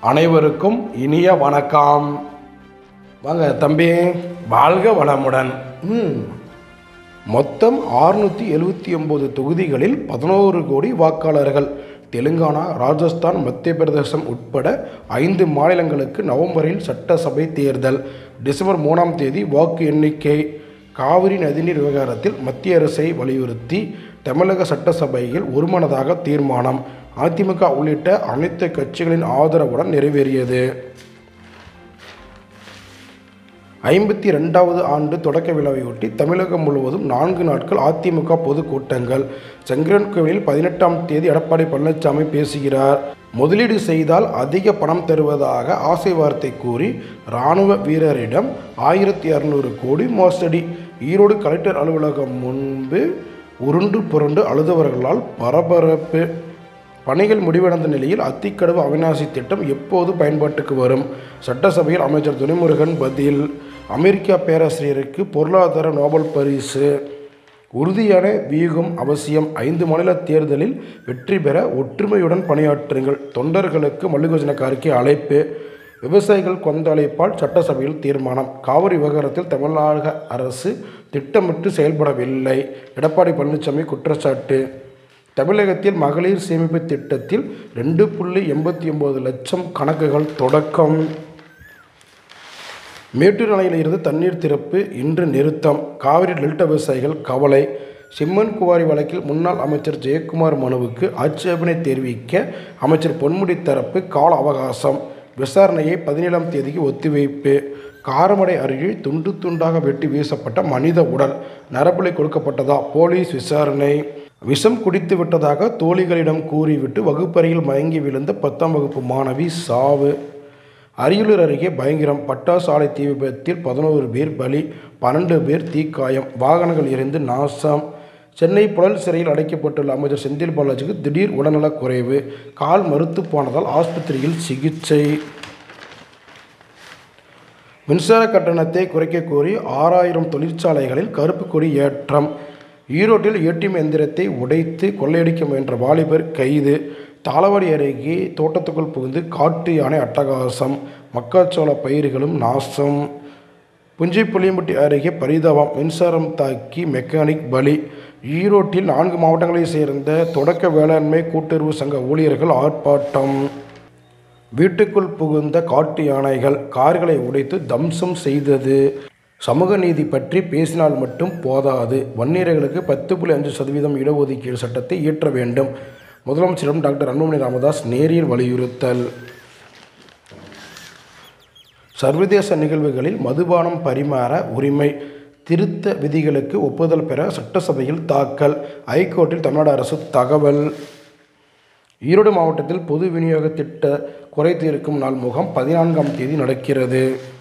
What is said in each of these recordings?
அனைவருக்கும் இனிய வணக்கம் வாங்க தம்பி வாழ்க வளமுடன் ம். மொத்தம் ஆறுநூற்றி எழுபத்தி ஒம்பது தொகுதிகளில் பதினோரு கோடி வாக்காளர்கள் தெலுங்கானா ராஜஸ்தான் மத்திய பிரதேசம் உட்பட ஐந்து மாநிலங்களுக்கு நவம்பரில் சட்டசபை தேர்தல் டிசம்பர் மூணாம் தேதி வாக்கு எண்ணிக்கை காவிரி நதிநீர் விவகாரத்தில் மத்திய அரசை வலியுறுத்தி தமிழக சட்டசபையில் ஒருமனதாக தீர்மானம் அதிமுக உள்ளிட்ட அனைத்து கட்சிகளின் ஆதரவுடன் நிறைவேறியது ஐம்பத்தி ரெண்டாவது ஆண்டு தொடக்க விழாவையொட்டி தமிழகம் முழுவதும் நான்கு நாட்கள் அதிமுக பொதுக்கூட்டங்கள் செங்கரன் கோவிலில் பதினெட்டாம் தேதி எடப்பாடி பழனிசாமி பேசுகிறார் முதலீடு செய்தால் அதிக பணம் தருவதாக ஆசை வார்த்தை கூறி இராணுவ வீரரிடம் ஆயிரத்தி இரநூறு கோடி மோசடி ஈரோடு கலெக்டர் அலுவலகம் முன்பு உருண்டு புரண்டு அழுதவர்களால் பரபரப்பு பணிகள் முடிவடைந்த நிலையில் அத்திக்கடவு அவிநாசி திட்டம் எப்போது பயன்பாட்டுக்கு வரும் சட்டசபையில் அமைச்சர் துரைமுருகன் பதில் அமெரிக்கா பேராசிரியருக்கு பொருளாதார நோபல் பரிசு உறுதியான வியூகம் அவசியம் ஐந்து மாநில தேர்தலில் வெற்றி பெற ஒற்றுமையுடன் பணியாற்றுங்கள் தொண்டர்களுக்கு மல்லிகார்ஜுன கார்கே அழைப்பு விவசாயிகள் கொந்தளிப்பால் சட்டசபையில் தீர்மானம் காவிரி விவகாரத்தில் தமிழக அரசு திட்டமிட்டு செயல்படவில்லை எடப்பாடி பழனிசாமி குற்றச்சாட்டு தமிழகத்தில் மகளிர் சேமிப்பு திட்டத்தில் ரெண்டு புள்ளி எண்பத்தி ஒம்பது லட்சம் கணக்குகள் தொடக்கம் மேட்டூர் அணையில் இருந்து தண்ணீர் திறப்பு இன்று நிறுத்தம் காவிரி டெல்டா விவசாயிகள் கவலை சிம்மன் குவாரி வழக்கில் முன்னாள் அமைச்சர் ஜெயக்குமார் மனுவுக்கு ஆட்சேபனை தெரிவிக்க அமைச்சர் பொன்முடி தரப்பு கால அவகாசம் விசாரணையை பதினேழாம் தேதிக்கு ஒத்திவைப்பு காரமடை அருகே துண்டு துண்டாக வெட்டி வீசப்பட்ட மனித உடல் நரபலி கொடுக்கப்பட்டதா போலீஸ் விசாரணை விஷம் குடித்து விட்டதாக தோழிகளிடம் கூறிவிட்டு வகுப்பறையில் மயங்கி விழுந்த பத்தாம் வகுப்பு மாணவி சாவு அரியலூர் அருகே பயங்கரம் பட்டாசு ஆலை தீ விபத்தில் பதினோரு பேர் பலி பன்னெண்டு பேர் தீக்காயம் வாகனங்கள் எரிந்து நாசம் சென்னை புழல் சிறையில் அடைக்கப்பட்டுள்ள அமைச்சர் செந்தில் பாலாஜிக்கு திடீர் உடல்நலக் குறைவு கால் மறுத்து போனதால் ஆஸ்பத்திரியில் சிகிச்சை மின்சார கட்டணத்தை குறைக்க கோரி ஆறாயிரம் தொழிற்சாலைகளில் கருப்பு கொடி ஏற்றம் ஈரோட்டில் ஏடிஎம் எந்திரத்தை உடைத்து கொள்ளையடிக்க முயன்ற வாலிபர் கைது தாளவாடி அருகே தோட்டத்துக்குள் புகுந்து காட்டு யானை அட்டகாசம் மக்காச்சோள பயிர்களும் நாசம் புஞ்சை புளியம்பட்டி அருகே பரிதாபம் மின்சாரம் தாக்கி மெக்கானிக் பலி ஈரோட்டில் நான்கு மாவட்டங்களைச் சேர்ந்த தொடக்க வேளாண்மை கூட்டுறவு சங்க ஊழியர்கள் ஆர்ப்பாட்டம் வீட்டுக்குள் புகுந்த காட்டு யானைகள் கார்களை உடைத்து தம்சம் செய்தது சமூக நீதி பற்றி பேசினால் மட்டும் போதாது வன்னியர்களுக்கு பத்து புள்ளி அஞ்சு சதவீதம் இடஒதுக்கீடு சட்டத்தை இயற்ற வேண்டும் முதலமைச்சரிடம் டாக்டர் அன்புமணி ராமதாஸ் நேரில் வலியுறுத்தல் சர்வதேச நிகழ்வுகளில் மதுபானம் பரிமாற உரிமை திருத்த விதிகளுக்கு ஒப்புதல் பெற சட்டசபையில் தாக்கல் ஐகோர்ட்டில் தமிழ்நாடு அரசு தகவல் ஈரோடு மாவட்டத்தில் பொது விநியோக திட்ட குறை தீர்க்கும் நாள் முகாம் பதினான்காம் தேதி நடக்கிறது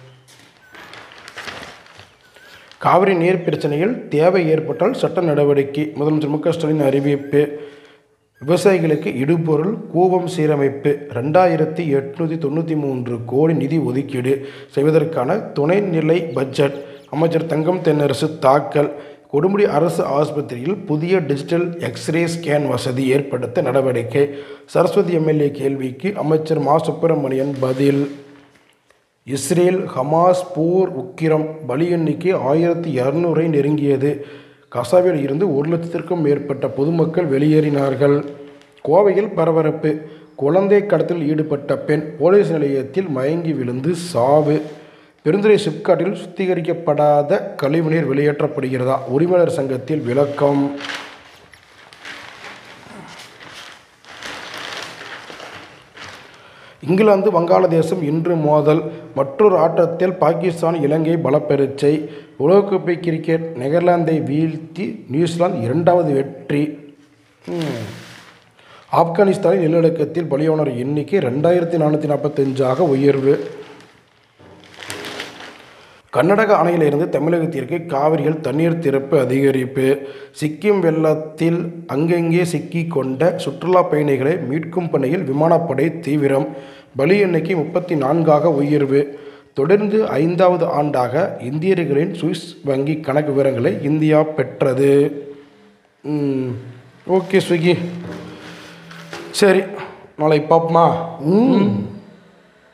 காவிரி நீர் பிரச்சனையில் தேவை ஏற்பட்டால் சட்ட நடவடிக்கை முதலமைச்சர் மு க ஸ்டாலின் அறிவிப்பு விவசாயிகளுக்கு இடுபொருள் கூவம் சீரமைப்பு ரெண்டாயிரத்தி எட்நூற்றி தொண்ணூற்றி மூன்று கோடி நிதி ஒதுக்கீடு செய்வதற்கான துணைநிலை பட்ஜெட் அமைச்சர் தங்கம் தென்னரசு தாக்கல் கொடுமுடி அரசு ஆஸ்பத்திரியில் புதிய டிஜிட்டல் எக்ஸ்ரே ஸ்கேன் வசதி ஏற்படுத்த நடவடிக்கை சரஸ்வதி எம்எல்ஏ கேள்விக்கு அமைச்சர் மா சுப்பிரமணியன் பதில் இஸ்ரேல் ஹமாஸ் போர் உக்கிரம் பலி எண்ணிக்கை ஆயிரத்தி இரநூறை நெருங்கியது கசாவில் இருந்து ஒரு லட்சத்திற்கும் மேற்பட்ட பொதுமக்கள் வெளியேறினார்கள் கோவையில் பரபரப்பு குழந்தை கடத்தலில் ஈடுபட்ட பெண் போலீஸ் நிலையத்தில் மயங்கி விழுந்து சாவு பெருந்துறை சிப்காட்டில் சுத்திகரிக்கப்படாத கழிவுநீர் வெளியேற்றப்படுகிறதா உரிமையாளர் சங்கத்தில் விளக்கம் இங்கிலாந்து வங்காளதேசம் இன்று மோதல் மற்றொரு ஆட்டத்தில் பாகிஸ்தான் இலங்கை பலப்பெருச்சை உலகக்கோப்பை கிரிக்கெட் நெதர்லாந்தை வீழ்த்தி நியூசிலாந்து இரண்டாவது வெற்றி ம். ஆப்கானிஸ்தானின் நிலநடுக்கத்தில் பலியானோர் எண்ணிக்கை ரெண்டாயிரத்தி நானூற்றி நாற்பத்தஞ்சாக உயர்வு கர்நாடக அணையிலிருந்து தமிழகத்திற்கு காவிரியில் தண்ணீர் திறப்பு அதிகரிப்பு சிக்கிம் வெள்ளத்தில் அங்கங்கே சிக்கி கொண்ட சுற்றுலா பயணிகளை மீட்கும் பணியில் விமானப்படை தீவிரம் பலி எண்ணிக்கை முப்பத்தி நான்காக உயர்வு தொடர்ந்து ஐந்தாவது ஆண்டாக இந்தியர்களின் சுவிஸ் வங்கி கணக்கு விவரங்களை இந்தியா பெற்றது ம், ஓகே ஸ்விக்கி சரி நாளை பார்ப்போமா ம்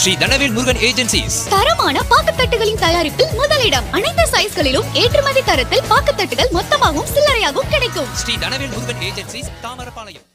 ஸ்ரீ தனவேல் முருகன் ஏஜென்சிஸ் தரமான பாக்குத்தட்டுகளின் தயாரிப்பில் முதலிடம் அனைத்து சைஸ்களிலும் ஏற்றுமதி தரத்தில் பாக்குத்தட்டுகள் மொத்தமாகவும் சில்லறையாகவும் கிடைக்கும் ஸ்ரீ தனவேல் முருகன் ஏஜென்சிஸ் தாமரபாளையம்